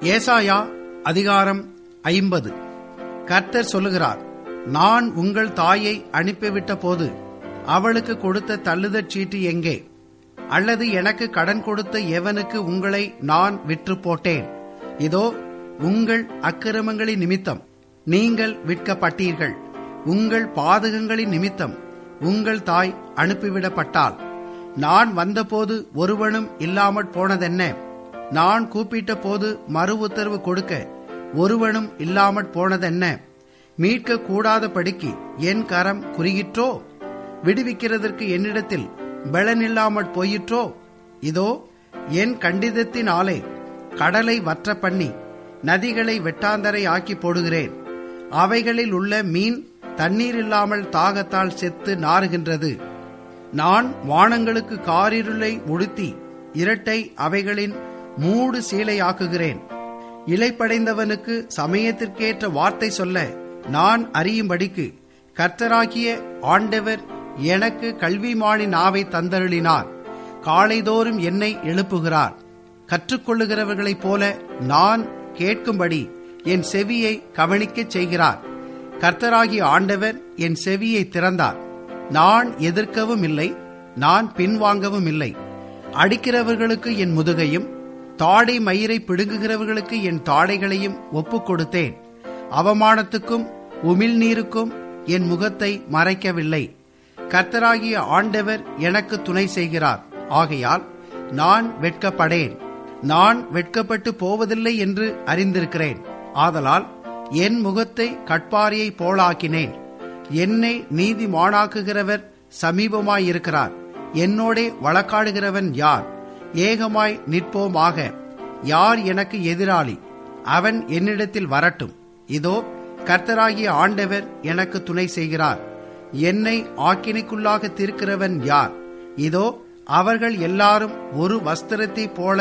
ஏசாயா அதிகாரம் ஐம்பது கர்த்தர் சொல்லுகிறார் நான் உங்கள் தாயை அனுப்பிவிட்ட போது அவளுக்கு கொடுத்த தள்ளுதற் சீட்டு எங்கே அல்லது எனக்கு கடன் கொடுத்த எவனுக்கு உங்களை நான் விற்று போட்டேன் இதோ உங்கள் அக்கிரமங்களின் நிமித்தம் நீங்கள் விற்கப்பட்டீர்கள் உங்கள் பாதகங்களின் நிமித்தம் உங்கள் தாய் அனுப்பிவிடப்பட்டாள் நான் வந்தபோது ஒருவனும் இல்லாமற் போனதென்ன நான் கூப்பிட்ட போது மறு உத்தரவு கொடுக்க ஒருவனும் இல்லாமற் போனதென்ன மீட்க கூடாதபடிக்கு என் கரம் குறுகிற்றோ விடுவிக்கிறதற்கு என்னிடத்தில் பலனில்லாமற் போயிற்றோ இதோ என் கண்டிதத்தினாலே கடலை வற்ற பண்ணி நதிகளை வெட்டாந்தரை ஆக்கி போடுகிறேன் அவைகளில் உள்ள மீன் தண்ணீர் இல்லாமல் தாகத்தால் செத்து நாறுகின்றது நான் வானங்களுக்கு காரிருளை உடுத்தி இரட்டை அவைகளின் மூடு சீலையாக்குகிறேன் இலைப்படைந்தவனுக்கு சமயத்திற்கேற்ற வார்த்தை சொல்ல நான் அறியும்படிக்கு கர்த்தராகிய ஆண்டவர் எனக்கு கல்விமானி நாவை தந்தருளினார் காலைதோறும் என்னை எழுப்புகிறார் கற்றுக்கொள்ளுகிறவர்களைப் போல நான் கேட்கும்படி என் செவியை கவனிக்கச் செய்கிறார் கர்த்தராகிய ஆண்டவர் என் செவியை திறந்தார் நான் எதிர்க்கவும் இல்லை நான் பின்வாங்கவும் இல்லை அடிக்கிறவர்களுக்கு என் முதுகையும் தாடை மயிரை பிடுங்குகிறவர்களுக்கு என் தாடைகளையும் ஒப்புக் கொடுத்தேன் அவமானத்துக்கும் உமிழ்நீருக்கும் என் முகத்தை மறைக்கவில்லை கர்த்தராகிய ஆண்டவர் எனக்கு துணை செய்கிறார் ஆகையால் நான் வெட்கப்படேன் நான் வெட்கப்பட்டு போவதில்லை என்று அறிந்திருக்கிறேன் ஆதலால் என் முகத்தை கட்பாரியை போலாக்கினேன் என்னை நீதிமானாக்குகிறவர் சமீபமாயிருக்கிறார் என்னோடே வழக்காடுகிறவன் யார் ஏகமாய் நிற்போமாக யார் எனக்கு எதிராளி அவன் என்னிடத்தில் வரட்டும் இதோ கர்த்தராகிய ஆண்டவர் எனக்கு துணை செய்கிறார் என்னை ஆக்கினைக்குள்ளாக தீர்க்கிறவன் யார் இதோ அவர்கள் எல்லாரும் ஒரு வஸ்திரத்தை போல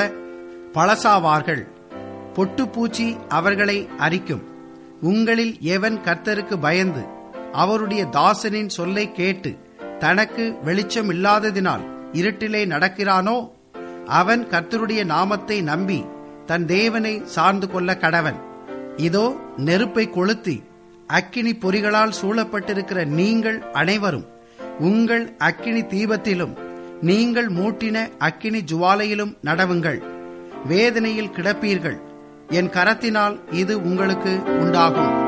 பழசாவார்கள் பொட்டுப்பூச்சி அவர்களை அரிக்கும் உங்களில் எவன் கர்த்தருக்கு பயந்து அவருடைய தாசனின் சொல்லை கேட்டு தனக்கு வெளிச்சம் இல்லாததினால் இருட்டிலே நடக்கிறானோ அவன் கர்த்தருடைய நாமத்தை நம்பி தன் தேவனை சார்ந்து கொள்ள கடவன் இதோ நெருப்பை கொளுத்தி அக்கினி பொறிகளால் சூழப்பட்டிருக்கிற நீங்கள் அனைவரும் உங்கள் அக்கினி தீபத்திலும் நீங்கள் மூட்டின அக்கினி ஜுவாலையிலும் நடவுங்கள் வேதனையில் கிடப்பீர்கள் என் கரத்தினால் இது உங்களுக்கு உண்டாகும்